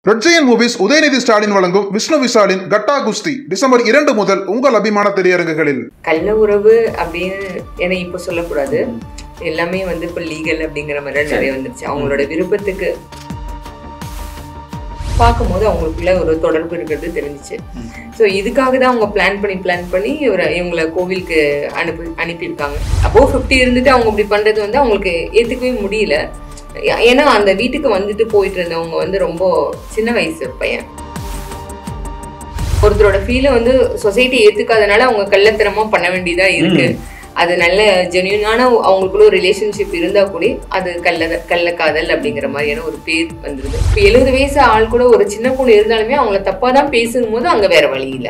ரெட்ஜெயன் movies Udhayanidhi Stalin வழங்கும் விஷ்ணு விஷாலின் கட்டா குஸ்தி December இரண்டு முதல் உங்கள் அபிமான திரையரங்குகளில் கள்ள உறவு அப்படின்னு என இப்போ சொல்லக்கூடாது எல்லாமே வந்து இப்போ லீகல் அப்படிங்கிற மாதிரி நிறைய வந்துருச்சு அவங்களோட விருப்பத்துக்கு பார்க்கும்போது அவங்களுக்குள்ள ஒரு தொடர்பு இருக்கிறது தெரிஞ்சிச்சு ஸோ இதுக்காக தான் அவங்க பிளான் பண்ணி பிளான் பண்ணி இவரை இவங்களை கோவிலுக்கு அனுப்பி அனுப்பியிருக்காங்க அப்போ ஃபிஃப்டி இருந்துட்டு அவங்க இப்படி பண்ணுறது வந்து அவங்களுக்கு ஏற்றுக்கவே முடியல ஏ- ஏன்னா அந்த வீட்டுக்கு வந்துட்டு போயிட்டு இருந்தவங்க வந்து ரொம்ப சின்ன வயசு பையன் ஒருத்தரோட ஃபீலை வந்து சொசைட்டி ஏத்துக்காதனால அவங்க கள்ளத்தனமா பண்ண வேண்டியதா இருக்கு அது நல்ல ஜென்யூனான அவங்களுக்குள்ள ஒரு ரிலேஷன்ஷிப் இருந்தா கூட அது கள்ள கள்ளக்காதல் அப்படிங்கிற மாதிரியான ஒரு பேர் வந்துருது இப்போ எழுபது வயசு ஆள் கூட ஒரு சின்ன பொண்ணு இருந்தாலுமே அவங்கள தப்பா தான் பேசும் போது அங்க வேற வழி இல்லை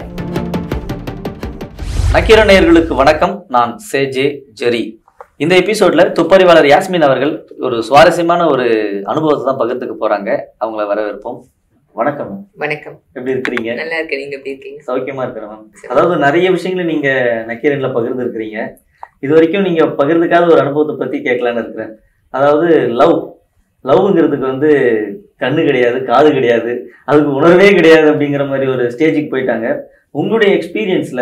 நக்கீர நேயர்களுக்கு வணக்கம் நான் சே ஜே ஜெரி இந்த எபிசோட்ல துப்பறிவாளர் யாஸ்மின் அவர்கள் ஒரு சுவாரஸ்யமான ஒரு அனுபவத்தை தான் பகிர்ந்துக்க போறாங்க அவங்கள வரவேற்போம் வணக்கம் ma'am. வணக்கம் எப்படி இருக்கிறீங்க நல்லா இருக்கேன் நீங்க எப்படி இருக்கீங்க சௌக்கியமா இருக்கிறேன் மேம் அதாவது நிறைய விஷயங்களை நீங்க நக்கீரன்ல பகிர்ந்து இருக்கிறீங்க இது வரைக்கும் நீங்க பகிர்ந்துக்காத ஒரு அனுபவத்தை பத்தி கேட்கலான்னு இருக்கிறேன் அதாவது லவ் லவ்ங்கிறதுக்கு வந்து கண்ணு கிடையாது காது கிடையாது அதுக்கு உணர்வே கிடையாது அப்படிங்கிற மாதிரி ஒரு ஸ்டேஜுக்கு போயிட்டாங்க உங்களுடைய எக்ஸ்பீரியன்ஸ்ல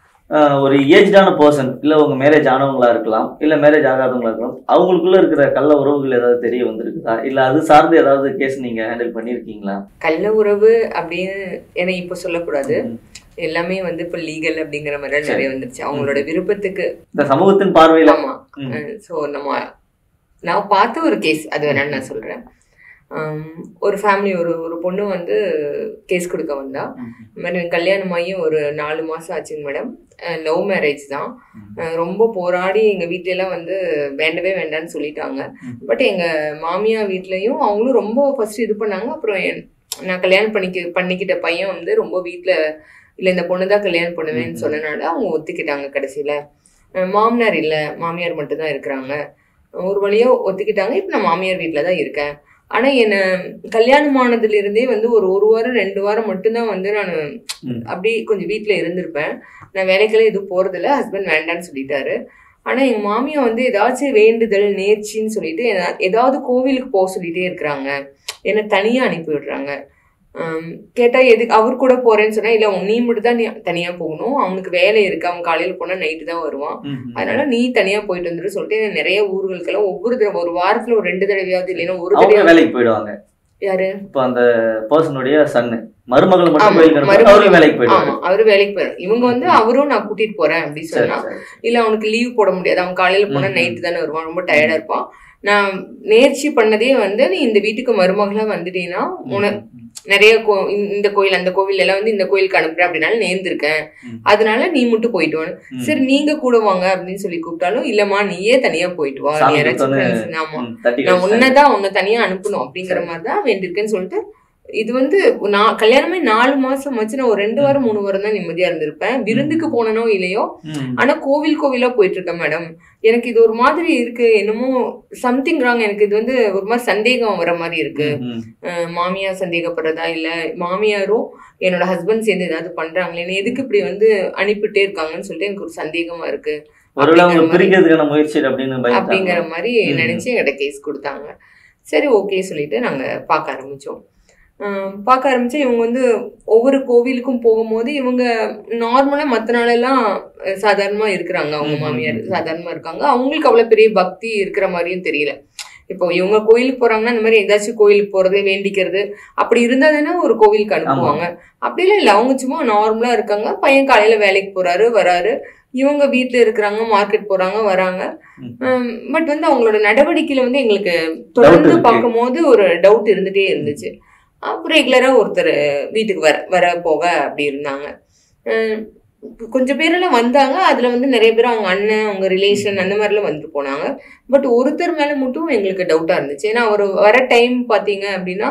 ஒரு ஏஜ்டான பர்சன் இல்லை உங்க மேரேஜ் ஆனவங்களா இருக்கலாம் இல்லை மேரேஜ் ஆகாதவங்களா இருக்கலாம் அவங்களுக்குள்ள இருக்கிற கள்ள உறவுகள் ஏதாவது தெரிய வந்திருக்குதா இல்லை அது சார்ந்து ஏதாவது கேஸ் நீங்க ஹேண்டில் பண்ணியிருக்கீங்களா கள்ள உறவு அப்படின்னு என இப்போ சொல்லக்கூடாது எல்லாமே வந்து இப்போ லீகல் அப்படிங்கிற மாதிரி நிறைய வந்துருச்சு அவங்களோட விருப்பத்துக்கு இந்த சமூகத்தின் பார்வையில ஆமா ம். ஸோ நம்ம நான் பார்த்த ஒரு கேஸ் அது வேணாலும் நான் சொல்றேன் ஆம், ஒரு ஃபேமிலி ஒரு ஒரு பொண்ணு வந்து கேஸ் கொடுக்க வந்தா இந்த மாதிரி எனக்கு கல்யாணம் ஆகி ஒரு நாலு மாசம் ஆச்சுங்க மேடம் லவ் மேரேஜ் தான் அஹ் ரொம்ப போராடி எங்க வீட்ல எல்லாம் வந்து வேண்டவே வேண்டாம்னு சொல்லிட்டாங்க ம். பட் எங்க மாமியார் வீட்லயும் அவங்களும் ரொம்ப ஃபர்ஸ்ட் இது பண்ணாங்க அப்புறம் என்- நான் கல்யாணம் பண்ணிக்க பண்ணிக்கிட்ட பையன் வந்து ரொம்ப வீட்ல இல்ல இந்த பொண்ணு தான் கல்யாணம் பண்ணுவேன்னு ம். சொன்னனால அவங்க ஒத்துக்கிட்டாங்க கடைசியில அஹ் மாமனார் இல்ல மாமியார் மட்டும் தான் இருக்கிறாங்க ஒரு வழியா ஒத்துக்கிட்டாங்க இப்ப நான் மாமியார் வீட்ல தான் இருக்கேன் ஆனா என்ன கல்யாணம் ஆனதுல இருந்தே வந்து ஒரு ஒரு வாரம் ரெண்டு வாரம் மட்டும்தான் வந்து நான் ம். அப்படி கொஞ்சம் வீட்ல இருந்திருப்பேன் நான் வேலைக்கெல்லாம் எதுவும் போறதில்ல ஹஸ்பண்ட் வேண்டான்னு சொல்லிட்டாரு ஆனா எங்க மாமியா வந்து ஏதாச்சும் வேண்டுதல் நேர்ச்சின்னு சொல்லிட்டு எதா- ஏதாவது கோவிலுக்கு போக சொல்லிட்டே இருக்கிறாங்க என்னை தனியா அனுப்பி விடுறாங்க ஆம், கேட்டா எதுக்கு அவர் கூட போறேன்னு சொன்னா இல்ல நீ மட்டும் தான் நீ தனியா போகணும் அவனுக்கு வேலை இருக்கு அவன் காலையில போனா நைட்டு தான் வருவான் அதனால நீ தனியா போயிட்டு வந்துரு சொல்லிட்டு என்னை நிறைய ஊர்களுக்கெல்லாம் ஒவ்வொரு தடவை ஒரு வாரத்துல ஒரு ரெண்டு தடவையாவது இல்லைன்னா ஒரு அவங்க தடவை வேலைக்கு போயிடுவாங்க யாரு இப்போ அந்த பர்சனுடைய சன்னு மருமகள் மட்டும் ஆமா, கோயிலுக்கு அனுப்புறாங்க, மருமகள். அவரும் வேலைக்கு போயிடுவாங்க ஆமா அவரு வேலைக்கு போயிடும் இவங்க வந்து அவரும் நான் கூட்டிட்டு போறேன் அப்படி சரி, சொன்னா சரி. இல்ல அவனுக்கு லீவ் போட முடியாது அவன் காலையில போனா ம், நைட்டு தானே வருவான் ரொம்ப டயர்டா இருப்பான் நான் நேர்ச்சி பண்ணதே வந்து நீ இந்த வீட்டுக்கு மருமகளா வந்துட்டீங்கன்னா உன நிறைய கோ இந்த- இந்த கோயில் அந்த கோவில் எல்லாம் வந்து இந்த கோயிலுக்கு அனுப்புறேன் அப்படின்னால நேர்ந்திருக்கேன் ம். அதனால நீ மட்டும் போயிட்டு வான்னு ம். சரி நீங்க கூட வாங்க அப்படின்னு சொல்லி கூப்பிட்டாலும் இல்லம்மா நீயே தனியா போயிட்டு வா சாமி நீ யாராச்சும் கொடுத்தோன்னு, friends- ஆமா ம், தட்டி நான் கழிச்சிட்டாங்க. உன்னதான் உன்னை தனியா அனுப்பணும் அப்படிங்கிற மாதிரி தான் வேண்டியிருக்கேன்னு சொல்லிட்டு இது வந்து நான் கல்யாணமே நாலு மாசம் வச்சு நான் ஒரு ரெண்டு வாரம் மூணு வாரம் தான் நிம்மதியா இருந்திருப்பேன் விருந்துக்கு போனனோ இல்லையோ ம், ஆனா கோவில் கோவிலா போயிட்டு இருக்கேன் மேடம் எனக்கு இது ஒரு மாதிரி இருக்கு என்னமோ சம்திங் ராங் எனக்கு இது வந்து ஒரு மாதிரி சந்தேகம் வர மாதிரி இருக்கு ம், அஹ் மாமியார் சந்தேகப்படுறதா இல்ல மாமியாரும் என்னோட ஹஸ்பண்ட் சேர்ந்து ஏதாவது பண்றாங்களே எதுக்கு இப்படி வந்து அனுப்பிட்டே இருக்காங்கன்னு சொல்லிட்டு எனக்கு ஒரு சந்தேகமா இருக்கு ஒருவேளை அவங்க அப்படிங்கிற மாதிரி- பிரிக்கிறதுக்கான முயற்சி அப்படின்னு அப்படிங்கிற பயந்துட்டாங்க. மாதிரி ம். நினைச்சு என்கிட்ட கேஸ் கொடுத்தாங்க சரி ஓகே சொல்லிட்டு நாங்க பார்க்க ஆரம்பிச்சோம் ஆம், பார்க்க ஆரம்பிச்சா இவங்க வந்து ஒவ்வொரு கோவிலுக்கும் போகும்போது இவங்க நார்மலா மத்த நாளெல்லாம் அஹ், சாதாரணமா இருக்கிறாங்க அவங்க ம், ம், மாமியார் ம். சாதாரணமா இருக்காங்க அவங்களுக்கு அவ்வளவு பெரிய பக்தி இருக்கிற மாதிரியும் தெரியல இப்போ இவங்க கோயிலுக்கு போறாங்கன்னா இந்த மாதிரி ஏதாச்சும் கோயிலுக்கு போறது வேண்டிக்கிறது அப்படி இருந்தா தானே ஒரு கோவிலுக்கு அனுப்புவாங்க அப்படிலாம் இல்லை அவங்க சும்மா நார்மலா இருக்காங்க பையன் காலையில வேலைக்கு போறாரு வராரு இவங்க வீட்ல இருக்கிறாங்க மார்க்கெட் போறாங்க வராங்க ம். பட் வந்து அவங்களோட நடவடிக்கையில வந்து எங்களுக்கு தொடர்ந்து இருக்கு. பார்க்கும்போது ஒரு டவுட் இருந்துட்டே இருந்துச்சு அப்புறம் ரெகுலரா ஒருத்தர் வீட்டுக்கு வர வர போக அப்படி இருந்தாங்க அஹ் கொஞ்சம் பேரெல்லாம் வந்தாங்க அதுல வந்து நிறைய பேர் அவங்க அண்ணன் அவங்க ரிலேஷன் அந்த மாதிரிலாம் வந்துட்டு போனாங்க பட் ஒருத்தர் மேல மட்டும் எங்களுக்கு டவுட்டா இருந்துச்சு ஏன்னா அவர் வர டைம் பாத்தீங்க அப்படின்னா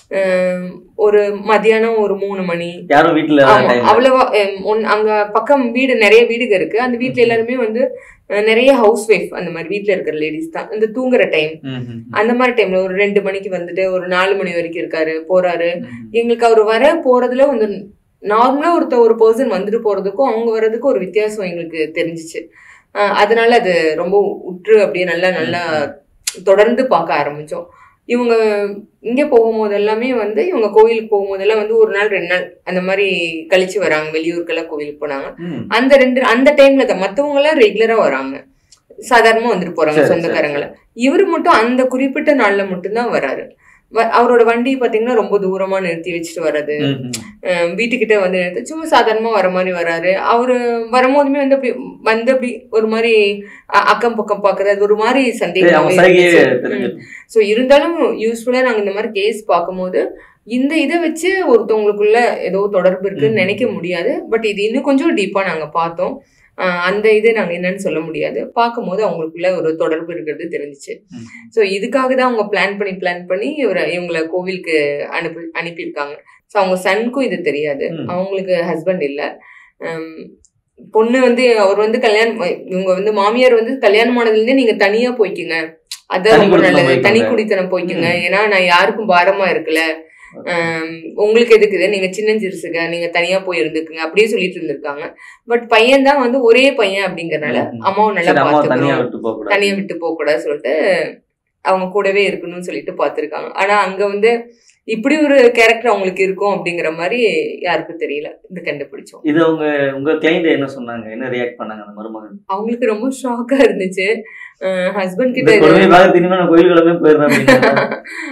அஹ் ஒரு மதியானம் ஒரு மூணு மணி யாரும் வீட்டுல ஆமா, time அவ்வளவா அஹ், ஒன்- அங்க பக்கம் வீடு நிறைய வீடுக இருக்கு அந்த வீட்ல எல்லாருமே வந்து அஹ், நிறைய ஹவுஸ் ஒய்ஃப் அந்த மாதிரி வீட்ல இருக்கிற லேடிஸ் தான் இந்த தூங்குற டைம் ம், ம், ம், அந்த மாதிரி டைம்ல ஒரு ரெண்டு மணிக்கு வந்துட்டு ஒரு நாலு மணி வரைக்கும் இருக்காரு போறாரு ம். எங்களுக்கு அவர் வர போறதுல வந்து நார்மலா ஒருத்த ஒரு பர்சன் வந்துட்டு போறதுக்கும் அவங்க வர்றதுக்கும் ஒரு வித்தியாசம் எங்களுக்கு தெரிஞ்சிச்சு அஹ், அதனால அது ரொம்ப உற்று அப்படியே நல்லா நல்லா தொடர்ந்து பார்க்க ஆரம்பிச்சோம் இவங்க இங்கே போகும்போது எல்லாமே வந்து இவங்க கோவிலுக்கு போகும்போதெல்லாம் வந்து ஒரு நாள் ரெண்டு நாள் அந்த மாதிரி கழிச்சு வராங்க வெளியூருக்கெல்லாம் கோவிலுக்கு போனாங்க ம். அந்த ரெண்டு அந்த டைம்ல தான் மத்தவங்க எல்லாம் ரெகுலரா வராங்க சாதாரணமா வந்துட்டு போறாங்க சரி, சொந்தக்காரங்கள இவரு மட்டும் அந்த குறிப்பிட்ட நாள்ல மட்டும்தான் வராரு வ- அவரோட வண்டி பாத்தீங்கன்னா ரொம்ப தூரமா நிறுத்தி வச்சுட்டு வர்றது ம், ம். அஹ் வீட்டுக்கிட்ட வந்து நிறுத்தி சும்மா சாதாரணமா வர மாதிரி வராரு அவரு வரும்போதுமே வந்து அப்படி வந்து அப்படி ஒரு மாதிரி அ- அக்கம் பக்கம் பாக்குறது அது ஒரு மாதிரி சரி, அவங்க சைகையே சந்தேகம் தெரிஞ்சு ஸோ இருந்தாலும் யூஸ்ஃபுல்லாக நாங்கள் இந்த மாதிரி கேஸ் பார்க்கும்போது இந்த இதை வச்சு ஒருத்தவங்களுக்குள்ள ஏதோ தொடர்பு இருக்குன்னு ம். நினைக்க முடியாது பட் இது இன்னும் கொஞ்சம் டீப்பாக நாங்கள் பார்த்தோம் ஆஹ் அந்த இது நாங்கள் என்னன்னு சொல்ல முடியாது பார்க்கும்போது அவங்களுக்குள்ள ஒரு தொடர்பு இருக்கிறது தெரிஞ்சுச்சு ம். ஸோ இதுக்காக தான் அவங்க பிளான் பண்ணி பிளான் பண்ணி இவரை இவங்களை கோவிலுக்கு அனுப்பி அனுப்பியிருக்காங்க ஸோ அவங்க சனுக்கும் இது தெரியாது ம். அவங்களுக்கு ஹஸ்பண்ட் இல்லை பொண்ணு வந்து அவர் வந்து கல்யாணம் இவங்க வந்து மாமியார் வந்து கல்யாணம் ஆனதுலேருந்தே நீங்க தனியா போய்க்குங்க அதான் தனி ரொம்ப குடித்தனம் நல்லது போய்க்கோங்க. தனி குடித்தனம் போய்க்குங்க ம். ஏன்னா நான் யாருக்கும் பாரமா இருக்கல ஆம், உங்களுக்கு எதுக்குது நீங்க சின்னஞ்சிறுசுங்க நீங்க தனியா போய் இருந்துக்குங்க அப்படியே சொல்லிட்டு இருந்திருக்காங்க பட் பையன் தான் வந்து ஒரே பையன் அப்படிங்கறனால ம், ம். அம்மாவும் நல்லா சரி அம்மா தனியா பாத்துக்கணும் விட்டு போக கூடாது தனியா விட்டு போக கூடாது சொல்லிட்டு அவங்க கூடவே இருக்கணும்னு சொல்லிட்டு பார்த்திருக்காங்க ஆனா அங்க வந்து இப்படி ஒரு கேரக்டர் அவங்களுக்கு இருக்கும் அப்படிங்கிற மாதிரி யாருக்கும் தெரியல இது கண்டுபிடிச்சோம் இது அவங்க உங்க கிளைண்ட் என்ன சொன்னாங்க என்ன ரியாக்ட் பண்ணாங்க அந்த மருமகன் அவங்களுக்கு ரொம்ப ஷாக்கா இருந்துச்சு ஹஸ்பண்ட் இந்த கிட்ட கொடுமை இது- பார்க்க தினிமே நான் கோயில் கிளம்பி போயிடுறேன் அப்படின்னா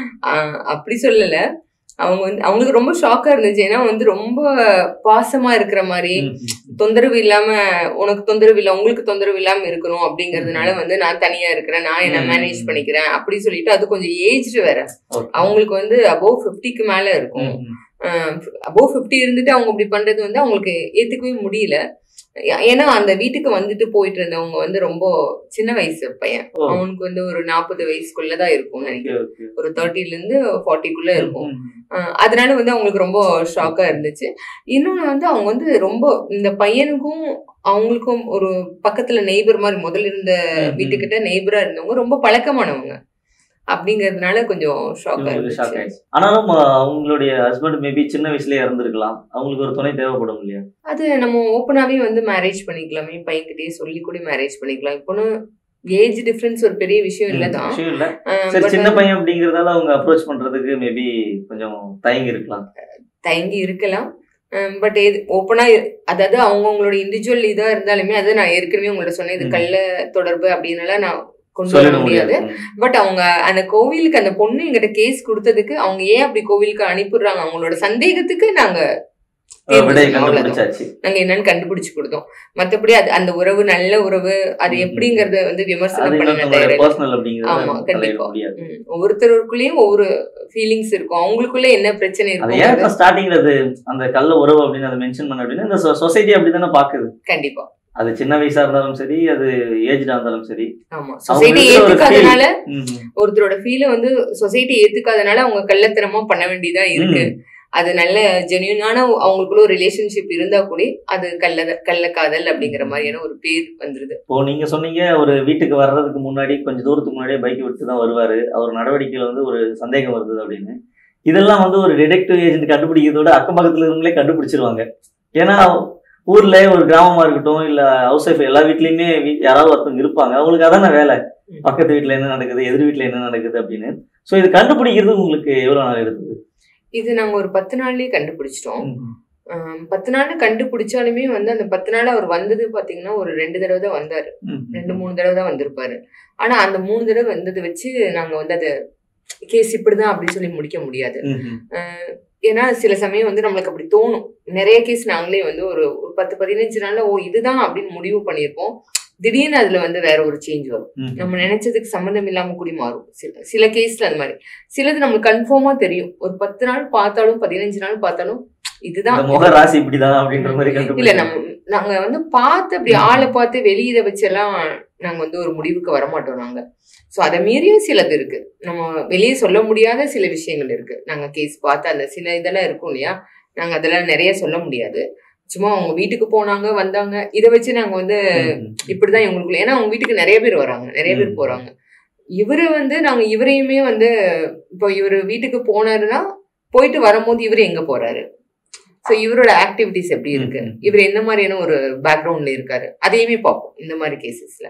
ஆஹ் அப்படி சொல்லல அவங்க வந்து அவங்களுக்கு ரொம்ப ஷாக்கா இருந்துச்சு ஏன்னா வந்து ரொம்ப பாசமா இருக்கிற மாதிரி தொந்தரவு இல்லாம உனக்கு தொந்தரவு இல்ல உங்களுக்கு தொந்தரவு இல்லாம இருக்கணும் அப்படிங்கறதுனால வந்து நான் தனியா இருக்கிறேன் நான் என்ன ம். மேனேஜ் பண்ணிக்கிறேன் அப்படி சொல்லிட்டு அது கொஞ்சம் ஏஜ்டு வேற Okay. அவங்களுக்கு வந்து அபோவ் ஃபிஃப்டிக்கு மேல இருக்கும் ம், ம். அபோவ் ஃபிஃப்டி இருந்துட்டு அவங்க இப்படி பண்றது வந்து அவங்களுக்கு ஏத்துக்கவே முடியல ஏ- ஏன்னா அந்த வீட்டுக்கு வந்துட்டு போயிட்டு இருந்தவங்க வந்து ரொம்ப சின்ன வயசு பையன் ஓ. அவனுக்கு வந்து ஒரு நாற்பது வயசுக்குள்ளதான் இருக்கும்னு Okay, நினைக்கிறேன் okay. ஒரு தேர்ட்டில இருந்து ஃபார்ட்டிக்குள்ள இருக்கும் ம், ம். அஹ் அதனால வந்து அவங்களுக்கு ரொம்ப ஷாக்கா இருந்துச்சு இன்னொன்னு வந்து அவங்க வந்து ரொம்ப இந்த பையனுக்கும் அவங்களுக்கும் ஒரு பக்கத்துல நெய்பர் மாதிரி முதல்ல இருந்த ம், ம். வீட்டுக்கிட்ட நெய்பரா இருந்தவங்க ரொம்ப பழக்கமானவங்க அப்படிங்கறதுனால கொஞ்சம் ஷாக்கா இவங்களுக்கு shock இருந்துச்சு ஆயிடுச்சு. ஆனாலும் அஹ், அவங்களுடைய ஹஸ்பண்ட் மேபி சின்ன வயசுலயே இறந்துருக்கலாம் அவங்களுக்கு ஒரு துணை தேவைப்படும் இல்லையா அது நம்ம ஓப்பனாவே வந்து மேரேஜ் பண்ணிக்கலாமே பையன்கிட்டயே சொல்லி கூட மேரேஜ் பண்ணிக்கலாம் இப்போன்னு ஏஜ் டிஃபரன்ஸ் ஒரு பெரிய விஷயம் இல்லதான் விஷயம் இல்ல அஹ் சரி but சின்ன பையன் அப்படிங்கறதால அவங்க அப்ரோச் பண்றதுக்கு மேபி கொஞ்சம் தயங்கி இருக்கலாம் தயங்கி இருக்கலாம் பட் இது ஓப்பனா அதாவது அவங்கவுங்களோட இண்டிவிஜுவல் இதா இருந்தாலுமே அது நான் ஏற்கனவே உங்கள்ட்ட சொன்னேன் இது ம். கள்ள தொடர்பு அப்படின்னால நான் கொண்டு வர சொல்லிட முடியாது முடியாது பட் அவங்க அந்த கோவிலுக்கு அந்த பொண்ணு எங்கிட்ட கேஸ் கொடுத்ததுக்கு அவங்க ஏன் அப்படி கோவிலுக்கு அனுப்பிடுறாங்க அவங்களோட சந்தேகத்துக்கு நாங்க அஹ், விடை தீர்வு சொன்னோம். அவ்வளவுதான். கண்டுபிடிச்சாச்சு நாங்க என்னன்னு கண்டுபிடிச்சு கொடுத்தோம் மத்தபடி அது அந்த உறவு நல்ல உறவு அது ம். எப்படிங்கறத வந்து அது விமர்சனம் பண்ண இன்னொருத்தவங்களுடைய தயாரில்லை. பர்சனல் ஆமா, அப்படிங்கிறது தலையிட கண்டிப்பா. முடியாது ம். ஒவ்வொருத்தருக்குள்ளேயும் ஒவ்வொரு ஃபீலிங்ஸ் இருக்கும் அவங்களுக்குள்ள என்ன பிரச்சனை அது இருக்கும் ஏன் ஸ்டார்டிங்ல அது அந்த கள்ள உறவு அப்படின்னு அதை மென்ஷன் பண்ண அப்படின்னா இந்த சொசைட்டி அப்படிதானே பாக்குது கண்டிப்பா அது சின்ன வயசா இருந்தாலும் சரி அது ஏஜ்டா இருந்தாலும் சரி ஆமா அவங்க சொசைட்டி இருக்கிற ஒரு ஏத்துக்காதனால ம், ம். ஒருத்தரோட ஃபீல வந்து சொசைட்டி ஏத்துக்காதனால அவங்க கள்ளத்தனமா பண்ண வேண்டியதா இருக்கு ம். அது நல்ல ஜென்யூனான அவங்களுக்குள்ள ஒரு ரிலேஷன்ஷிப் இருந்தா கூட அது கள்ள கள்ளக்காதல் அப்படிங்கிற மாதிரியான ஒரு பேர் வந்துருது இப்போ நீங்க சொன்னீங்க ஒரு வீட்டுக்கு வர்றதுக்கு முன்னாடி கொஞ்சம் தூரத்துக்கு முன்னாடியே பைக் விட்டு தான் வருவாரு அவர் நடவடிக்கையில வந்து ஒரு சந்தேகம் வருது அப்படின்னு இதெல்லாம் வந்து ஒரு டிடெக்டிவ் ஏஜென்ட் கண்டுபிடிக்கிறதோட அக்கம் பக்கத்துல இருந்தே கண்டுபிடிச்சிருவாங்க ஏன்னா ஊர்ல ஒரு கிராமமா இருக்கட்டும் இல்ல ஹவுஸ் ஒய்ஃப் எல்லா வீட்லயுமே வீ- யாராவது ஒருத்தவங்க இருப்பாங்க அவங்களுக்கு அதான வேலை ம். பக்கத்து வீட்ல என்ன நடக்குது எதிர் வீட்ல என்ன நடக்குது அப்படின்னு சோ இது கண்டுபிடிக்கிறது உங்களுக்கு எவ்வளவு நாள் எடுத்தது இது நாங்க ஒரு பத்து நாள்லயே கண்டுபிடிச்சிட்டோம் ஆம், பத்து நாள் கண்டுபிடிச்சாலுமே வந்து அந்த பத்து நாள் அவர் வந்தது பாத்தீங்கன்னா ஒரு ரெண்டு தடவை தான் வந்தாரு ம். ரெண்டு மூணு தடவை தான் வந்திருப்பாரு ஆனா அந்த மூணு தடவை வந்ததை வச்சு நாங்க வந்து அது கேஸ் இப்படிதான் அப்படின்னு சொல்லி முடிக்க முடியாது ம், ம். அஹ் ஏன்னா சில சமயம் வந்து நம்மளுக்கு அப்படி தோணும் நிறைய கேஸ் நாங்களே வந்து ஒரு ஒரு பத்து பதினஞ்சு நாள்ல ஓ இதுதான் அப்படின்னு முடிவு பண்ணியிருப்போம் திடீர்னு அதுல வந்து வேற ஒரு சேஞ்ச் வரும் ம். நம்ம நினைச்சதுக்கு சம்மந்தம் இல்லாம கூடி மாறும் சில சில கேஸ்ல அந்த மாதிரி சிலது நம்மளுக்கு கன்ஃபார்மா தெரியும் ஒரு பத்து நாள் பார்த்தாலும் பதினஞ்சு நாள் பார்த்தாலும் இதுதான் இந்த முக ராசி இப்படிதான் அப்படின்ற மாதிரி இல்ல கண்டுபிடிச்சு நம்ம நாங்க வந்து பார்த்து அப்படி ம். ஆளை பார்த்து வெளியில வச்செல்லாம் நாங்க வந்து ஒரு முடிவுக்கு வர மாட்டோம் நாங்க சோ அதை மீறியும் சிலது இருக்கு நம்ம வெளியே சொல்ல முடியாத சில விஷயங்கள் இருக்கு நாங்க கேஸ் பார்த்து அந்த சில இதெல்லாம் இருக்கும் இல்லையா நாங்க அதெல்லாம் நிறைய சொல்ல முடியாது சும்மா அவங்க வீட்டுக்கு போனாங்க வந்தாங்க இதை வச்சு நாங்க வந்து ம், ம். இப்படிதான் இவங்களுக்குள்ள ஏன்னா அவங்க வீட்டுக்கு நிறைய பேர் வராங்க நிறைய பேர் ம். போறாங்க இவரு வந்து நாங்க இவரையுமே வந்து இப்போ இவரு வீட்டுக்கு போனாருன்னா போயிட்டு வரும்போது இவரு எங்க போறாரு ஸோ இவரோட ஆக்டிவிட்டிஸ் எப்படி இருக்கு ம், ம். இவர் எந்த மாதிரியான ஒரு பேக்ரவுண்ட்ல இருக்காரு அதையுமே பார்ப்போம் இந்த மாதிரி கேசஸ்ல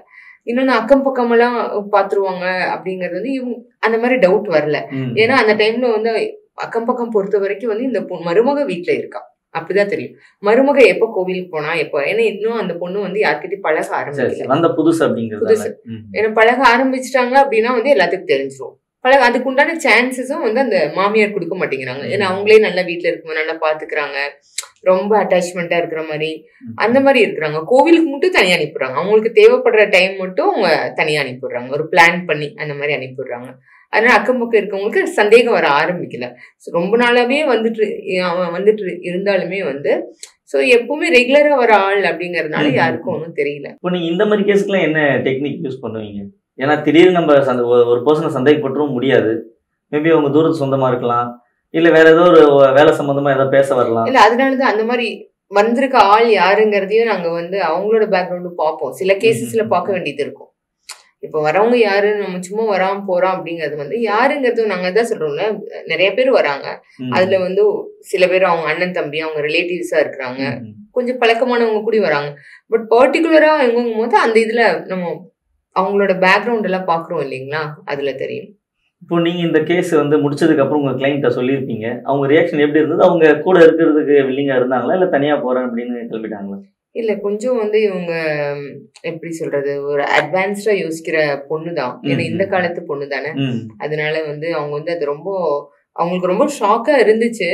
இன்னொன்னு அக்கம் பக்கமெல்லாம் பாத்துருவாங்க அப்படிங்கறது வந்து இவங்க அந்த மாதிரி டவுட் வரல ம். ஏன்னா அந்த டைம்ல வந்து அக்கம் பக்கம் பொறுத்த வரைக்கும் வந்து இந்த பொ- மருமக வீட்ல இருக்கா அப்படிதான் தெரியும் மருமக எப்ப கோவிலுக்கு போனா எப்ப ஏன்னா இன்னும் அந்த பொண்ணு வந்து யார்கிட்டயும் பழக சரி ஆரம்பிக்கல சரி வந்த புதுசு அப்படிங்கிறது புதுசு. ஏன்னா பழக ஆரம்பிச்சிட்டாங்க அப்படின்னா வந்து எல்லாத்துக்கும் தெரிஞ்சிரும் பழக அதுக்கு உண்டான சான்சஸும் வந்து அந்த மாமியார் கொடுக்க மாட்டேங்கிறாங்க ஏன்னா அவங்களே நல்லா வீட்ல இருக்கும்போது நல்லா பாத்துக்கிறாங்க ரொம்ப அட்டாச்மெண்டா இருக்கிற மாதிரி அந்த மாதிரி இருக்கிறாங்க கோவிலுக்கு மட்டும் தனியா அனுப்பிடுறாங்க அவங்களுக்கு தேவைப்படுற டைம் மட்டும் அவங்க தனியா அனுப்பிடுறாங்க ஒரு பிளான் பண்ணி அந்த மாதிரி அனுப்பிடுறாங்க அதனால அக்கம் பக்கம் இருக்கவங்களுக்கு சந்தேகம் வர ஆரம்பிக்கல So, ரொம்ப நாளாவே வந்துட்டு அவன் வந்துட்டு இருந்தாலுமே வந்து ஸோ எப்பவுமே ரெகுலரா வர ஆள் அப்படிங்கறதுனால ம். யாருக்கும் ஒன்றும் தெரியல இப்போ நீங்க இந்த மாதிரி கேஸ்க்குலாம் என்ன டெக்னிக் யூஸ் பண்ணுவீங்க ஏன்னா திடீர்னு நம்ம சந்த ஒரு- ஒரு பர்சனை சந்தேகப்பட்டுரும் முடியாது மேபி அவங்க தூரத்து சொந்தமா இருக்கலாம் இல்ல வேற ஏதோ ஒரு வேலை சம்பந்தமா ஏதோ பேச வரலாம் இல்ல அதனாலதான் அந்த மாதிரி வந்திருக்க ஆள் யாருங்கிறதையும் நாங்க வந்து அவங்களோட பேக்ரவுண்டு பார்ப்போம் சில கேசஸ்ல பார்க்க வேண்டியது இருக்கும் இப்போ வரவங்க யாரு நம்ம சும்மா வராம போறோம் அப்படிங்கிறது வந்து யாருங்கிறது நாங்க தான் சொல்றோம்ல நிறைய பேர் வராங்க ம். அதுல வந்து சில பேர் அவங்க அண்ணன் தம்பி அவங்க ரிலேட்டிவ்ஸா இருக்கிறாங்க ம். கொஞ்சம் பழக்கமானவங்க கூடி வராங்க பட் பர்டிகுலரா எங்கும் போது அந்த இதுல நம்ம அவங்களோட பேக்ரவுண்ட் எல்லாம் பாக்குறோம் இல்லைங்களா அதுல தெரியும் இப்போ நீங்க இந்த கேஸ் வந்து முடிச்சதுக்கு அப்புறம் உங்க கிளைண்ட்ட சொல்லியிருப்பீங்க அவங்க ரியாக்ஷன் எப்படி இருந்தது அவங்க கூட இருக்கிறதுக்கு வில்லிங்கா இருந்தாங்களா இல்ல தனியா போறேன் அப்படின்னு கிளம்பிட்டாங்களா இல்ல கொஞ்சம் வந்து இவங்க ம், எப்படி சொல்றது ஒரு அட்வான்ஸ்டா யோசிக்கிற பொண்ணு தான் ஏன்னா ம், இந்த ம். காலத்து பொண்ணு தானே ம். அதனால வந்து அவங்க வந்து அது ரொம்ப அவங்களுக்கு ரொம்ப ஷாக்கா இருந்துச்சு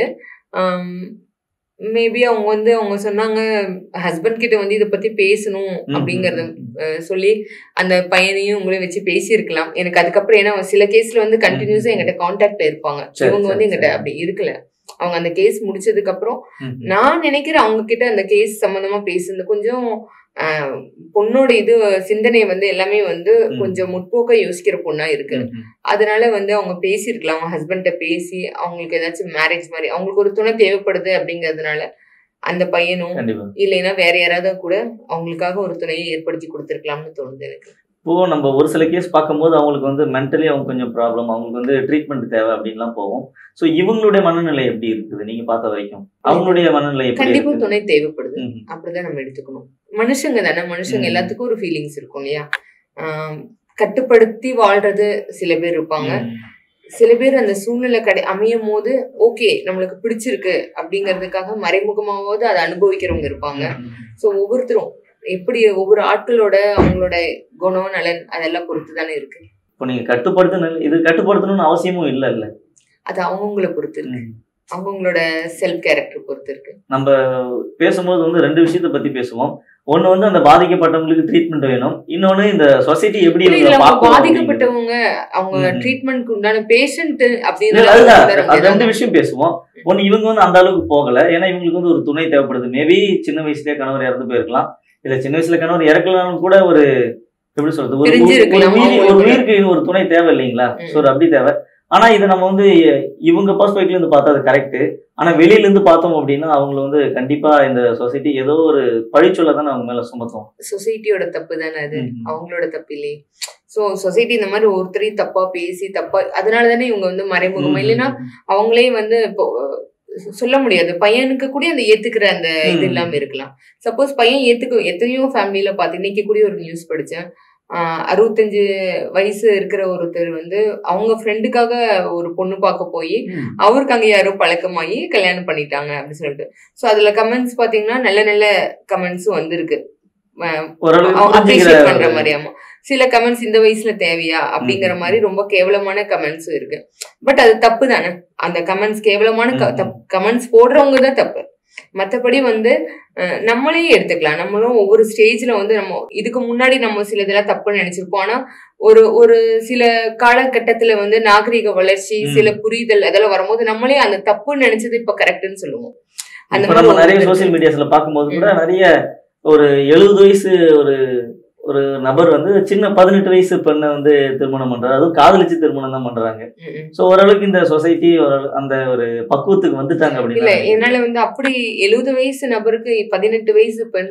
மேபி அவங்க வந்து அவங்க சொன்னாங்க ஹஸ்பண்ட் கிட்ட வந்து இதை பத்தி பேசணும் ம். அப்படிங்கறத அஹ், சொல்லி அந்த பையனையும் உங்களையும் வச்சு பேசியிருக்கலாம் எனக்கு அதுக்கப்புறம் ஏன்னா சில கேஸ்ல வந்து கண்டினியூஸா எங்கிட்ட கான்டாக்ட்ல இருப்பாங்க சரி, இவங்க வந்து சரி, எங்கிட்ட சரி. அப்படி இருக்கல அவங்க அந்த கேஸ் முடிச்சதுக்கு அப்புறம் ம். நான் நினைக்கிறேன் அவங்க கிட்ட அந்த கேஸ் சம்பந்தமா பேசுனது கொஞ்சம் ஆஹ், பொண்ணோட இது சிந்தனை வந்து எல்லாமே வந்து ம். கொஞ்சம் முற்போக்க யோசிக்கிற பொண்ணா இருக்கு ம். ம். அதனால வந்து அவங்க பேசியிருக்கலாம் அவங்க ஹஸ்பண்ட பேசி அவங்களுக்கு ஏதாச்சும் மேரேஜ் மாதிரி அவங்களுக்கு ஒரு துணை தேவைப்படுது அப்படிங்கறதுனால அந்த பையனும் கண்டிப்பா இல்லைன்னா வேற யாராவது கூட அவங்களுக்காக ஒரு துணையை ஏற்படுத்தி கொடுத்துருக்கலாம்னு தோணுது எனக்கு இப்போ நம்ம ஒரு சில கேஸ் பார்க்கும்போது அவங்களுக்கு வந்து மென்டலி அவங்க கொஞ்சம் ப்ராப்ளம் அவங்களுக்கு வந்து ட்ரீட்மெண்ட் தேவை அப்படின்லாம் போகும் ஸோ இவங்களுடைய மனநிலை எப்படி இருக்குது நீங்க பார்த்த வரைக்கும் அவங்களுடைய மனநிலை எப்படி கண்டிப்பா இருக்குது துணை தேவைப்படுது ம். அப்படிதான் நம்ம எடுத்துக்கணும் மனுஷங்க தானே மனுஷங்க ம். எல்லாத்துக்கும் ஒரு ஃபீலிங்ஸ் இருக்கும் இல்லையா ஆஹ் கட்டுப்படுத்தி வாழ்றது சில பேர் இருப்பாங்க ம். சில பேர் அந்த சூழ்நிலை கடை அமையும் போது ஓகே நம்மளுக்கு பிடிச்சிருக்கு அப்படிங்கிறதுக்காக மறைமுகமாவது அதை அனுபவிக்கிறவங்க இருப்பாங்க ஸோ ஒவ்வொருத்தரும் எப்படி ஒவ்வொரு ஆட்களோட அவங்களோட குணம் நலன் அதெல்லாம் பொறுத்து தானே இருக்கு இப்போ நீங்க கட்டுப்படுத்தணும் இது கட்டுப்படுத்தணும்னு அவசியமும் இல்லை இல்ல அது அவங்கவுங்கள பொறுத்து இருக்கு அவங்கவுங்களோட செல்ஃப் கேரக்டர் பொறுத்து இருக்கு நம்ம பேசும்போது வந்து ரெண்டு விஷயத்தை பத்தி பேசுவோம் ஒண்ணு வந்து அந்த பாதிக்கப்பட்டவங்களுக்கு ட்ரீட்மெண்ட் வேணும் இன்னொன்னு இந்த சொசைட்டி எப்படி இல்ல, இவங்களை இல்ல, அவங்க பார்க்கும் அப்படிங்கிறது. பாதிக்கப்பட்டவங்க அவங்க ம். ட்ரீட்மெண்ட்க்கு உண்டான பேஷண்ட் இல்ல, அப்படின்னு அதுதான் உணர அது ரெண்டு முடியாது. விஷயம் பேசுவோம் ஒண்ணு இவங்க வந்து அந்த அளவுக்கு போகல ஏன்னா இவங்களுக்கு வந்து ஒரு துணை தேவைப்படுது மேபி சின்ன வயசுலயே கணவர் இறந்து போயிருக்கலாம் இல்ல சின்ன வயசுல கணவர் இறக்கலாம்னு கூட ஒரு எப்படி சொல்றது ஒரு பிரிஞ்சு ஒரு இருக்கலாம் உயிர் ஒரு அவங்களுக்கு. உயிருக்கு ஒரு துணை தேவை இல்லைங்களா ம். ஸோ அப்படி தேவை ஆனா இதை நம்ம வந்து இவங்க பர்ஸ்பெக்ட்ல இருந்து பார்த்தா அது கரெக்ட் ஆனா வெளியில இருந்து பார்த்தோம் அப்படின்னா அவங்கள வந்து கண்டிப்பா இந்த சொசைட்டி ஏதோ ஒரு பழிச்சொல்ல தான் அவங்க மேல சுமத்தும் சொசைட்டியோட தப்பு தானே அது ம். அவங்களோட தப்பு இல்லையே சோ சொசைட்டி இந்த மாதிரி ஒருத்தரையும் தப்பா பேசி தப்பா அதனால தானே இவங்க வந்து மறைமுகமா இல்லைன்னா அவங்களே வந்து இப்போ அஹ், சொல்ல முடியாது பையனுக்கு கூட அந்த ஏத்துக்கிற அந்த இது ம். இல்லாம இருக்கலாம் சப்போஸ் பையன் ஏத்துக்க எத்தனையோ ஃபேமிலியில பார்த்து இன்னைக்கு கூட ஒரு நியூஸ் படிச்சேன் ஆஹ் அறுபத்தஞ்சு வயசு இருக்கிற ஒருத்தர் வந்து அவங்க ஃப்ரெண்டுக்காக ஒரு பொண்ணு பார்க்க போய் ம். அவருக்கு அங்க யாரோ பழக்கமாகி கல்யாணம் பண்ணிட்டாங்க அப்படின்னு சொல்லிட்டு சோ அதுல கமெண்ட்ஸ் பாத்தீங்கன்னா நல்ல நல்ல கமெண்ட்ஸும் வந்திருக்கு அஹ் ஓரளவுக்கு அப்ரிஷியேட் பண்ற புரிஞ்சுக்கிற மாதிரி ஆமா சில கமெண்ட்ஸ் இந்த வயசுல தேவையா அப்படிங்கிற ம். மாதிரி ரொம்ப கேவலமான கமெண்ட்ஸும் இருக்கு பட் அது தப்பு தானே அந்த கமெண்ட்ஸ் கேவலமான ம். கமெண்ட்ஸ் போடுறவங்க தான் தப்பு மத்தபடி வந்து அஹ், நம்மளே எடுத்துக்கலாம் நம்மளும் ஒவ்வொரு ஸ்டேஜ்ல வந்து நம்ம இதுக்கு முன்னாடி நம்ம சில இதெல்லாம் தப்புன்னு நினைச்சிருப்போம் ஆனா ஒரு ஒரு சில காலகட்டத்துல வந்து நாகரிக வளர்ச்சி ம். சில புரிதல் அதெல்லாம் வரும்போது நம்மளே அந்த தப்புன்னு நினைச்சது இப்ப கரெக்ட்னு சொல்லுவோம் அந்த இப்ப மாதிரி நம்ம நிறைய ஒரு- சோசியல் மீடியாஸ்ல பார்க்கும்போது கூட நிறைய ஒரு எழுபது வயசு ஒரு ஒரு நபர் வந்து சின்ன பதினெட்டு வயசு பெண்ணை வந்து திருமணம் பண்றாரு அதுவும் காதலிச்சு திருமணம் தான் பண்றாங்க ம், ம். சோ ஓரளவுக்கு இந்த சொசைட்டி அந்த ஒரு பக்குவத்துக்கு வந்துட்டாங்க இல்ல அப்படின்னு என்னால வந்து அப்படி எழுபது வயசு நபருக்கு பதினெட்டு வயசு பெண்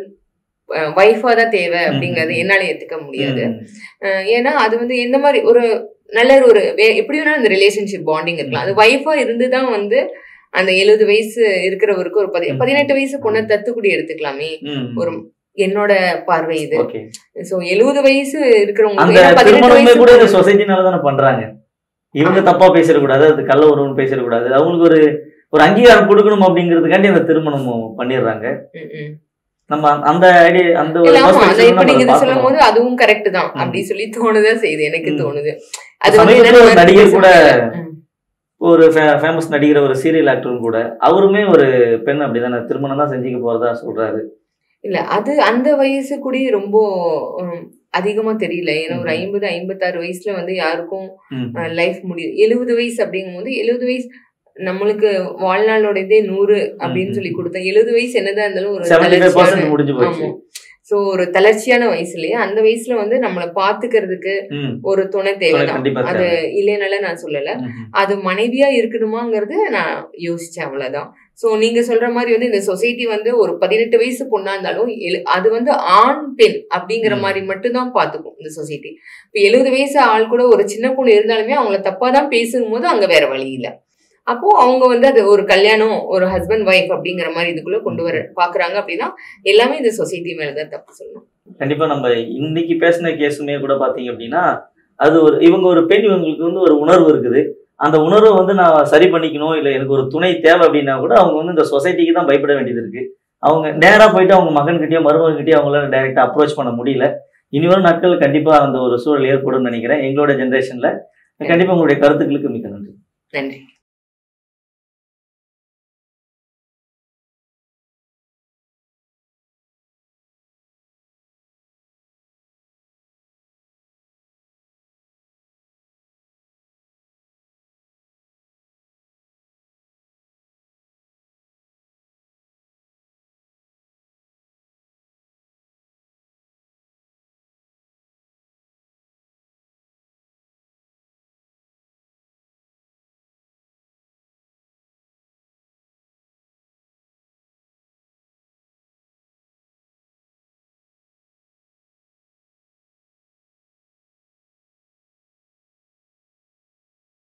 ஒய்ஃபா தான் தேவை அப்படிங்கறது ம். என்னால ஏத்துக்க முடியாது ம். அஹ் ஏன்னா அது வந்து எந்த மாதிரி ஒரு நல்ல ஒரு வே- எப்படி வேணாலும் அந்த ரிலேஷன்ஷிப் பாண்டிங் இருக்கலாம் அது ஒய்ஃபா இருந்துதான் வந்து அந்த எழுபது வயசு இருக்கிறவருக்கு ஒரு பதி ம். பதினெட்டு வயசு பொண்ணை தத்துக்குடி எடுத்துக்கலாமே ம். ஒரு என்னோட பார்வை இது ஓகே சோ எழுபது வயசு இருக்கிறவங்க அந்த ஏன்னா பதினெட்டு திருமணமே வயசு கூட இந்த சொசைட்டினால தானே பண்றாங்க இவங்க தப்பா பேசிடக்கூடாது அது கள்ள உறவுன்னு பேசிடக்கூடாது அவங்களுக்கு ஒரு ஒரு அங்கீகாரம் கொடுக்கணும் அப்படிங்கிறதுக்காண்டி அந்த திருமணம் பண்ணிடுறாங்க ம், ம். நம்ம அந்த- அந்த ஐடியா அந்த ஒரு இல்ல ஆமா perspective அதை இப்ப நம்ம நீங்க அதை இது சொல்லும் பார்க்கணும். போது அதுவும் கரெக்ட் தான் ம். அப்படி சொல்லி தோணுதான் செய்யுது எனக்கு ம். தோணுது அது வந்து சமீபத்துல என்னன்னு ஒரு நடிகர் கூட ம். ஒரு ஃபேமஸ் நடிகர் ஒரு சீரியல் ஆக்டரும் கூட அவருமே ஒரு பெண் அப்படிதானே திருமணம் தான் செஞ்சுக்க போறதா சொல்றாரு இல்ல அது அந்த வயசு கூட ரொம்ப உம், அதிகமா தெரியல ஏன்னா ஒரு ம். ஐம்பது ஐம்பத்தாறு வயசுல வந்து யாருக்கும் ம். லைஃப் முடியும் எழுபது வயசு அப்படிங்கும்போது எழுபது வயசு நம்மளுக்கு வாழ்நாளோட இதே நூறு அப்படின்னு ம். சொல்லி கொடுத்தேன் எழுபது வயசு என்னதான் இருந்தாலும் ஒரு 75% தளர்ச்சியான- முடிஞ்சு போச்சு ஆமா சோ ஒரு தளர்ச்சியான வயசுலயே அந்த வயசுல வந்து நம்மளை பாத்துக்கிறதுக்கு ம். ஒரு துணை தேவைதான் கண்டிப்பா அது தேவை. இல்லைனால நான் சொல்லல ம். அது மனைவியா இருக்கணுமாங்கிறது நான் யோசிச்சேன் அவ்வளவுதான் சோ நீங்க சொல்ற மாதிரி வந்து இந்த சொசைட்டி வந்து ஒரு பதினெட்டு வயசு பொண்ணா இருந்தாலும் எழு- அது வந்து ஆண் பெண் அப்படிங்கிற ம். மாதிரி மட்டும்தான் பாத்துக்கும் இந்த சொசைட்டி இப்ப எழுபது வயசு ஆள் கூட ஒரு சின்ன பொண்ணு இருந்தாலுமே அவங்கள தப்பா தான் பேசும்போது அங்க வேற வழி இல்ல அப்போ அவங்க வந்து அது ஒரு கல்யாணம் ஒரு ஹஸ்பண்ட் ஒய்ஃப் அப்படிங்கிற மாதிரி இதுக்குள்ள கொண்டு வர பாக்குறாங்க அப்படின்னா எல்லாமே இந்த சொசைட்டி மேலதான் தப்பு சொல்லணும் கண்டிப்பா நம்ம இன்னைக்கு பேசின கேஸுமே கூட பாத்தீங்க அப்படின்னா அது ஒரு இவங்க ஒரு பெண் இவங்களுக்கு வந்து ஒரு உணர்வு இருக்குது அந்த உணர்வை வந்து நான் சரி பண்ணிக்கணும் இல்ல எனக்கு ஒரு துணை தேவை அப்படின்னா கூட அவங்க வந்து இந்த சொசைட்டிக்கு தான் பயப்பட வேண்டியது இருக்கு அவங்க நேரா போயிட்டு அவங்க மகன்கிட்டயோ மருமகன்கிட்டயோ அவங்களால டைரக்டா அப்ரோச் பண்ண முடியல இனிவரும் நாட்கள் கண்டிப்பா அந்த ஒரு சூழல் ஏற்படும் நினைக்கிறேன் எங்களோட ஜென்ரேஷன்ல கண்டிப்பா உங்களுடைய கருத்துக்களுக்கு மிக்க நன்றி நன்றி